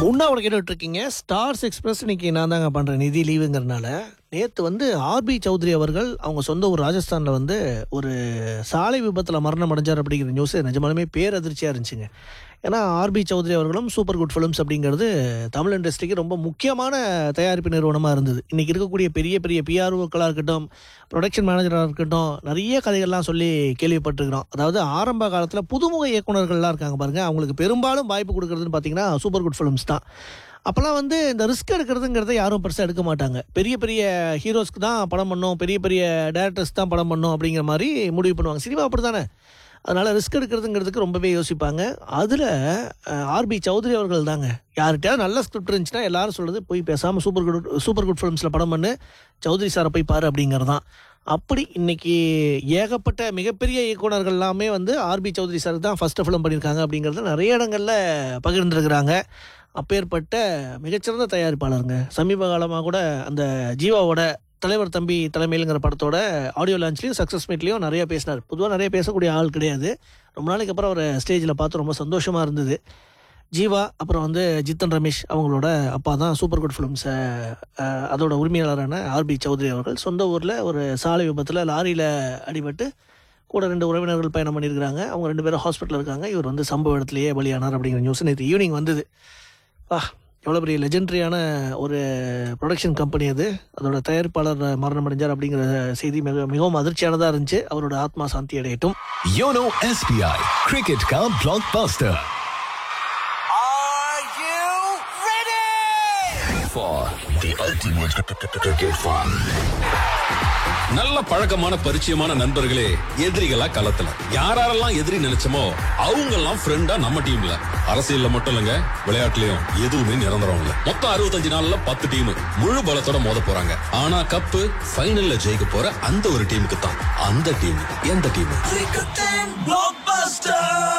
உண்ணாவிட கேட்டுட்டு இருக்கீங்க stars express இன்னைக்கு நான் தாங்க பண்றேன் நிதி லீவுங்கிறனால நேத்து வந்து ஆர்பி சௌத்ரி அவர்கள் அவங்க சொந்த ஊர் ராஜஸ்தான்ல வந்து ஒரு சாலை விபத்துல மரணம் அடைஞ்சார் அப்படிங்கிற நியூஸ் நிஜமாலுமே பேரதிர்ச்சியா இருந்துச்சுங்க ஏன்னா ஆர்பி சௌத்ரி அவர்களும் சூப்பர் குட் ஃபிலிம்ஸ் அப்படிங்கிறது தமிழ் இண்டஸ்ட்ரிக்கு ரொம்ப முக்கியமான தயாரிப்பு நிறுவனமாக இருந்தது இன்றைக்கி இருக்கக்கூடிய பெரிய பெரிய பிஆர்ஓக்களாக இருக்கட்டும் ப்ரொடக்ஷன் மேனேஜராக இருக்கட்டும் நிறைய கதைகள்லாம் சொல்லி கேள்விப்பட்டிருக்கிறோம் அதாவது ஆரம்ப காலத்தில் புதுமுக இயக்குனர்கள்லாம் இருக்காங்க பாருங்கள் அவங்களுக்கு பெரும்பாலும் வாய்ப்பு கொடுக்குறதுன்னு பார்த்தீங்கன்னா சூப்பர் குட் ஃபிலிம்ஸ் தான் அப்போல்லாம் வந்து இந்த ரிஸ்க் எடுக்கிறதுங்கிறத யாரும் பெருசாக எடுக்க மாட்டாங்க பெரிய பெரிய ஹீரோஸ்க்கு தான் படம் பண்ணணும் பெரிய பெரிய டேரக்டர்ஸ் தான் படம் பண்ணணும் அப்படிங்கிற மாதிரி முடிவு பண்ணுவாங்க சினிமா அப்படி தானே அதனால் ரிஸ்க் எடுக்கிறதுங்கிறதுக்கு ரொம்பவே யோசிப்பாங்க அதில் ஆர்பி சௌத்ரி அவர்கள் தாங்க யார்கிட்டயாவது நல்ல ஸ்கிரிப்ட் இருந்துச்சுன்னா எல்லாரும் சொல்கிறது போய் பேசாமல் சூப்பர் குட் சூப்பர் குட் ஃபிலிம்ஸில் படம் பண்ணு சௌத்ரி சாரை போய் பாரு அப்படிங்கிறது தான் அப்படி இன்னைக்கு ஏகப்பட்ட மிகப்பெரிய இயக்குனர்கள் எல்லாமே வந்து ஆர்பி சௌத்ரி சார் தான் ஃபஸ்ட்டு ஃபிலிம் பண்ணியிருக்காங்க அப்படிங்கிறத நிறைய இடங்களில் பகிர்ந்துருக்கிறாங்க அப்பேற்பட்ட மிகச்சிறந்த தயாரிப்பாளருங்க சமீப காலமாக கூட அந்த ஜீவாவோட தலைவர் தம்பி தலைமையிலுங்கிற படத்தோட ஆடியோ லான்ச்லையும் சக்ஸஸ் மீட்லேயும் நிறைய பேசினார் பொதுவாக நிறைய பேசக்கூடிய ஆள் கிடையாது ரொம்ப நாளைக்கு அப்புறம் அவரை ஸ்டேஜில் பார்த்து ரொம்ப சந்தோஷமாக இருந்தது ஜீவா அப்புறம் வந்து ஜித்தன் ரமேஷ் அவங்களோட அப்பா தான் சூப்பர் குட் ஃபிலிம்ஸை அதோட உரிமையாளரான ஆர்பி சௌத்ரி அவர்கள் சொந்த ஊரில் ஒரு சாலை விபத்தில் லாரியில் அடிபட்டு கூட ரெண்டு உறவினர்கள் பயணம் பண்ணியிருக்கிறாங்க அவங்க ரெண்டு பேரும் ஹாஸ்பிட்டலில் இருக்காங்க இவர் வந்து சம்பவ இடத்துலையே பலியானார் அப்படிங்கிற நியூஸ் நேற்று ஈவினிங் வந்தது ஆ எவ்வளோ பெரிய லெஜெண்டரியான ஒரு ப்ரொடக்ஷன் கம்பெனி அது அதோட தயாரிப்பாளர் மரணம் அடைஞ்சார் அப்படிங்கிற செய்தி மிக மிகவும் அதிர்ச்சியானதாக இருந்துச்சு அவரோட ஆத்மா சாந்தி அடையட்டும் योनो एसबीआई क्रिकेट का blockbuster Are you ready? for the ultimate cricket fun. நல்ல பழக்கமான பரிச்சயமான நண்பர்களே எதிரிகளா களத்துல யாரெல்லாம் எதிரி நினைச்சோமோ அவங்க எல்லாம் ஃப்ரெண்டா நம்ம டீம்ல அரசியல்ல மட்டும் இல்லங்க விளையாட்டுலயும் எதுவுமே நிரந்தரம் இல்ல மொத்தம் அறுபத்தஞ்சு நாள்ல பத்து டீம் முழு பலத்தோட மோத போறாங்க ஆனா கப்பு ஃபைனல்ல ஜெயிக்க போற அந்த ஒரு டீமுக்கு தான் அந்த டீம் எந்த team Cricket and Blockbuster!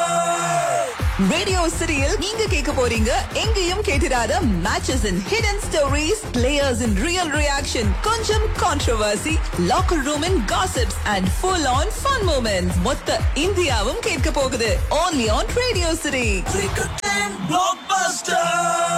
Radio சிட்டியில் நீங்க கேட்க போறீங்க எங்கேயும் கேட்டிராத மேட்சஸ் இன் ஹிடன் ஸ்டோரிஸ் பிளேயர்ஸ் இன் ரியல் ரியாக்ஷன் கொஞ்சம் கான்ட்ரோவர்சி லாக்கர் ரூம் இன் gossips and full on fun moments மொத்த இந்தியாவும் கேட்க போகுது only on radio city Cricket and Blockbuster!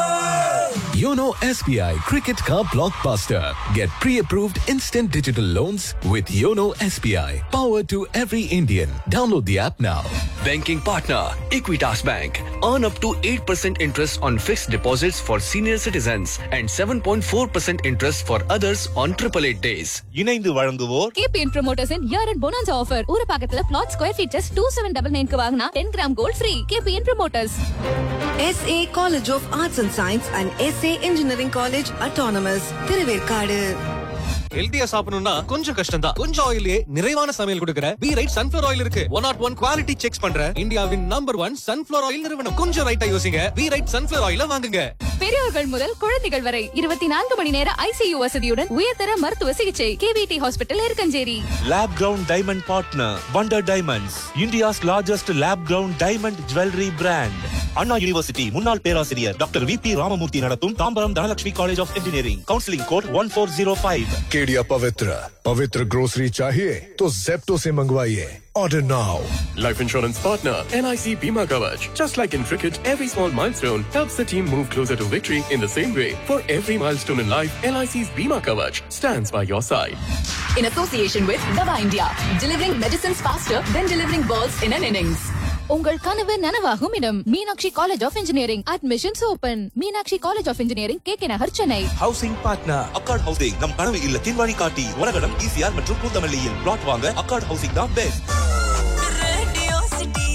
YONO SBI cricket का blockbuster Get pre-approved instant digital loans with YONO SBI Power to every Indian. Download the app now. Banking partner Equitas Bank. Earn up to 8% interest on fixed deposits for senior citizens and 7.4% interest for others on 888 days. இணைந்து வழங்குவோர் KBN promoters year end bonus offer ஒரு பக்கத்துல plot square feet just two seven double நைன்க்கு வாங்கினா ten gram gold free KBN promoters SA College of Arts and Science and SA Engineering College Autonomous Thiruverkadu ஹெல்தியா சாப்பிடணும்னா கொஞ்சம் கஷ்டம் தான் கொஞ்சம் ஆயிலே நிறைவான சமையல் கொடுக்கிற பி ரைட் சன்ஃபிளவர் ஆயில் இருக்கு one not one quality check பண்ற இந்தியாவின் நம்பர் ஒன் சன்ஃபிளவர் ஆயில் நிறுவனம் கொஞ்சம் ரைட்டா யோசிங்க பி ரைட் சன்ஃபிளவர் ஆயில வாங்குங்க பெரியவர்கள் முதல் குழந்தைகள் வரை இருபத்தி நான்கு மணி நேர ஐசியு வசதியுடன் உயர்தர மருத்துவ சிகிச்சை KVD hospital Irukkancheri lab grown diamond partner wonder diamonds India's largest lab grown diamond jewellery brand Anna university முன்னாள் பேராசிரியர் டாக்டர் வி பி ராமமூர்த்தி நடத்தும் Tambaram Dhanalakshmi college of engineering counselling code one four zero five केडिया पवित्र पवित्र ग्रोसरी चाहिए तो जेप्टो से मंगवाइए order now Life insurance partner NIC Bima Kavach. Just like in cricket, every small milestone helps the team move closer to victory in the same way. For every milestone in life, NIC's Bima Kavach stands by your side. In association with Dava India, delivering medicines faster than delivering balls in an innings. உங்கள் கனவு நனவாகும் இடம் Meenakshi college of engineering admissions open Meenakshi college of engineering K K Nagar Chennai housing partner accord housing நம் கனவு இல்லத்தின் வழிகாட்டி உலகடம் ECR மற்றும் பூந்தமல்லியில் பிளாட் வாங்க அக்கார்ட் ஹவுசிங் தான் பெஸ்ட் Radio City.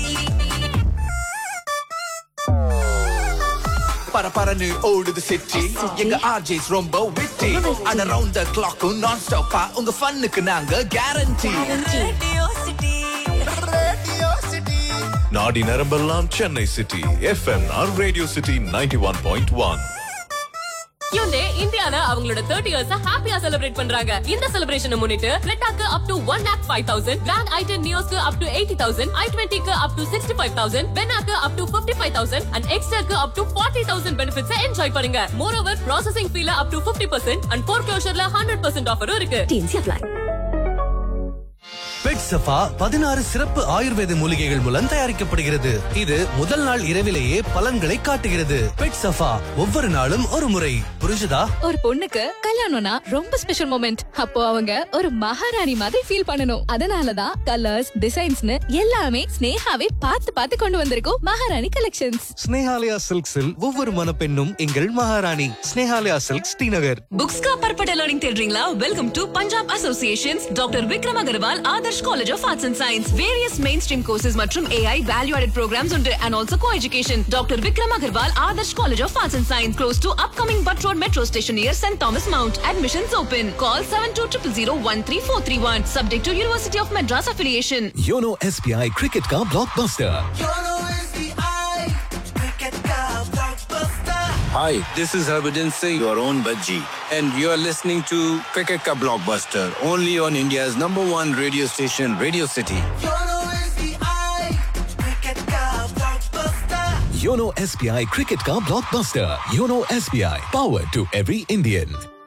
பரபரன்னு ஓடுது சிட்டி எங்க ஆர்ஜேஸ் ரொம்ப விட்டி அண்ட் அரவுண்ட் த கிளாக்கும் நான் ஸ்டாப்பா உங்க ஃபன்னுக்கு நாங்க கேரண்டி Radio City. नाडी नरम्बलाम चेन्नई सिटी एफएमआर रेडियो सिटी 91.1 ஹியூண்டே இந்தியால அவங்களோட தேர்ட்டி இயர்ஸ் ஹாப்பியா செலிப்ரேட் பண்றாங்க இந்த செலிப்ரேஷனை முன்னிட்டு கிரெட்டாக்கு up to one lakh five thousand grand i ten நியோஸ்க்கு up to eighty thousand i டுவெண்ட்டிக்கு up to sixty five thousand பெனாக்கு up to fifty five thousand and எக்ஸ்ட்ராக்கு up to forty thousand benefits enjoy பண்ணுங்க மோர் ஓவர் ப்ராசஸிங் ஃபீல up to fifty percent and ஃபோர் க்ளோஷர்ல hundred percent ஆஃபரும் இருக்கு DNC apply bed Safa பதினாறு சிறப்பு ஆயுர்வேத மூலிகைகள் மூலம் தயாரிக்கப்படுகிறது இது முதல் நாள் இரவிலேயே பலன்களை காட்டுகிறது பெட் சஃபா ஒவ்வொரு நாளும் ஒரு முறை புரிஞ்சுதா ஒரு பொண்ணுக்கு கல்யாணம்னா ரொம்ப ஸ்பெஷல் மொமெண்ட் அப்போ அவங்க ஒரு மகாராணி மாதிரி ஃபீல் பண்ணணும் அதனாலதான் கலர்ஸ் டிசைன்ஸ்னு எல்லாமே ஸ்னேகாவே பார்த்து பார்த்து கொண்டு வந்திருக்கோம் மகாராணி கலெக்ஷன்ஸ் ஸ்னேஹாலயா சில்க்ஸில் ஒவ்வொரு மணப்பெண்ணும் எங்கள் மகாராணி ஸ்னேஹாலயா சில்க் ஸ்ரீநகர் बुक्स का परपटा लर्निंग தேடுறீங்களா welcome to Punjab associations doctor Vikram Agarwal Adarsh college of arts and science various mainstream courses மற்றும் ஏஐ வேல்யூ ஆடட் ப்ரோக்ராம்ஸ் உண்டு and also coeducation doctor Vikram Agarwal Adarsh college of arts and science close to upcoming Butt road metro station near saint Thomas mount admissions open call seven two triple zero one three four three one subject to university of Madras affiliation Yono SBI Cricket Car Blockbuster. Hi, this is Harbhajan Singh, your own Bajji, and you're listening to Cricket Ka Blockbuster, only on India's number one radio station, Radio City. Yono SBI Cricket Car Blockbuster. Yono SBI. Power to every Indian.